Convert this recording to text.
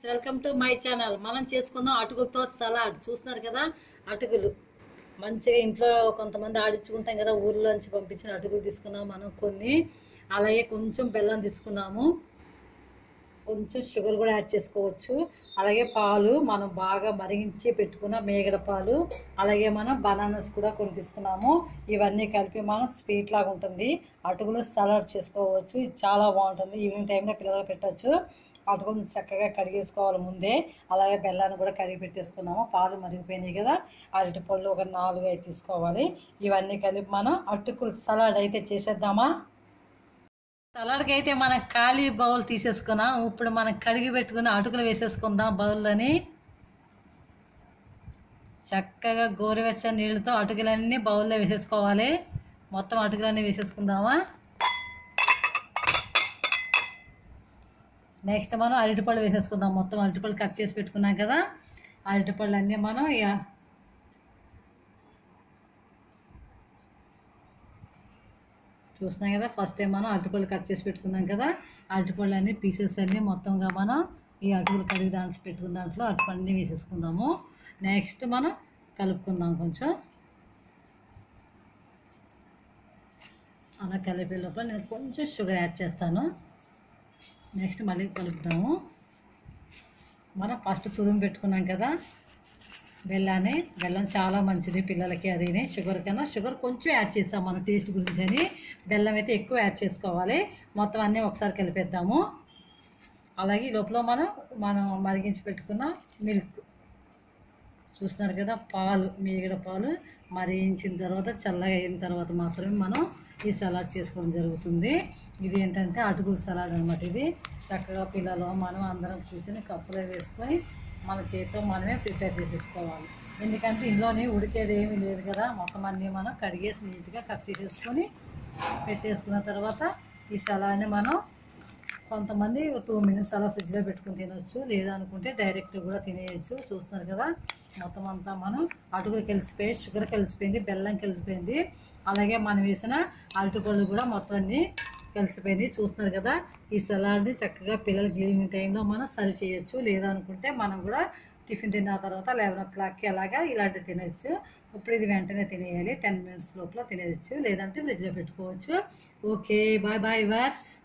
welcome to my channel మనం చేసుకుందాం అటుకులతో సలాడ్ చూస్తున్నారు కదా అటుకులు మంచిగా ఇంట్లో కొంతమంది ఆడించుకుంటాం కదా ఊర్లో నుంచి పంపించిన అటుకులు తీసుకున్నాం మనం కొన్ని అలాగే కొంచెం బెల్లం తీసుకున్నాము కొంచెం షుగర్ కూడా యాడ్ చేసుకోవచ్చు అలాగే పాలు మనం బాగా మరిగించి పెట్టుకున్న మేగడ పాలు అలాగే మనం బనానాస్ కూడా కొన్ని తీసుకున్నాము ఇవన్నీ కలిపి మనం స్వీట్ లాగా ఉంటుంది అటుకులు సలాడ్ చేసుకోవచ్చు ఇది చాలా బాగుంటుంది ఈవినింగ్ టైంలో పిల్లలకు పెట్టచ్చు అటుకులు చక్కగా కడిగేసుకోవాలి ముందే అలాగే బెల్లాన్ని కూడా కడిగి పెట్టేసుకున్నాము పాలు మరిగిపోయినాయి కదా అరటి పళ్ళు ఒక నాలుగు అయితే తీసుకోవాలి ఇవన్నీ కలిపి మనం అటుకులు సలాడ్ అయితే చేసేద్దామా సలాడ్కి అయితే మనం ఖాళీ బౌల్ తీసేసుకున్నాం ఇప్పుడు మనం కడిగి పెట్టుకుని అటుకులు వేసేసుకుందాం బౌల్లోని చక్కగా గోరువెచ్చని నీళ్ళతో అటుకులన్నీ బౌల్లో వేసేసుకోవాలి మొత్తం అటుకులన్నీ వేసేసుకుందామా నెక్స్ట్ మనం అరటిపళ్ళు వేసేసుకుందాం మొత్తం అరటిపళ్ళు కట్ చేసి పెట్టుకున్నాం కదా అరటిపళ్ళు అన్నీ మనం ఇక చూస్తున్నాం కదా ఫస్ట్ టైం మనం అరటిపళ్ళు కట్ చేసి పెట్టుకున్నాం కదా అరటిపళ్ళు అన్ని పీసెస్ అన్నీ మొత్తంగా మనం ఈ అటుకులు కడిగి దాంట్లో పెట్టుకున్న దాంట్లో అరటిపళ్ళని వేసేసుకుందాము నెక్స్ట్ మనం కలుపుకుందాం కొంచెం అలా కలిపే లోపల నేను కొంచెం షుగర్ యాడ్ చేస్తాను నెక్స్ట్ మళ్ళీ కలుపుదాము మనం ఫస్ట్ తురుము పెట్టుకున్నాం కదా బెల్లాన్ని బెల్లం చాలా మంచిది పిల్లలకి అదిని షుగర్ కన్నా షుగర్ కొంచెం యాడ్ చేస్తాం మన టేస్ట్ గురించి అని బెల్లం అయితే ఎక్కువ యాడ్ చేసుకోవాలి మొత్తం అన్నీ ఒకసారి కలిపేద్దాము అలాగే ఈ లోపల మనం మనం మరిగించి పెట్టుకున్న మిల్క్ చూస్తున్నారు కదా పాలు మీగడ పాలు మరిగించిన తర్వాత చల్లగా అయిన తర్వాత మాత్రమే మనం ఈ సలాడ్ చేసుకోవడం జరుగుతుంది ఇది ఏంటంటే అటుకుల సలాడ్ అనమాట ఇది చక్కగా పిల్లలు మనం అందరం కూర్చొని కప్పులో వేసుకొని మన చేతితో మనమే ప్రిపేర్ చేసేసుకోవాలి ఎందుకంటే ఇందులోని ఉడికేది ఏమీ లేదు కదా మొత్తం అన్నీ మనం కడిగేసి నీట్గా కట్ చేసేసుకొని పెట్టేసుకున్న తర్వాత ఈ సలాడ్ని మనం కొంతమంది టూ మినిట్స్ అలా ఫ్రిడ్జ్లో పెట్టుకుని తినొచ్చు లేదనుకుంటే డైరెక్ట్ కూడా తినేయచ్చు చూస్తున్నారు కదా మొత్తం అంతా మనం అటుకులు కలిసిపోయి షుగర్ కలిసిపోయింది బెల్లం కలిసిపోయింది అలాగే మనం వేసిన అరటిపళ్ళు కూడా మొత్తం అన్ని కలిసిపోయింది చూస్తున్నారు కదా ఈ సలాడ్ని చక్కగా పిల్లలకి ఈవినింగ్ టైంలో మనం సర్వ్ చేయొచ్చు లేదనుకుంటే మనం కూడా టిఫిన్ తిన్న తర్వాత లెవెన్ ఓ క్లాక్కి అలాగా ఇలాంటివి తినచ్చు ఇప్పుడు ఇది వెంటనే తినేయాలి టెన్ మినిట్స్ లోపల తినేయచ్చు లేదంటే ఫ్రిడ్జ్లో పెట్టుకోవచ్చు ఓకే బాయ్ బాయ్ వర్స్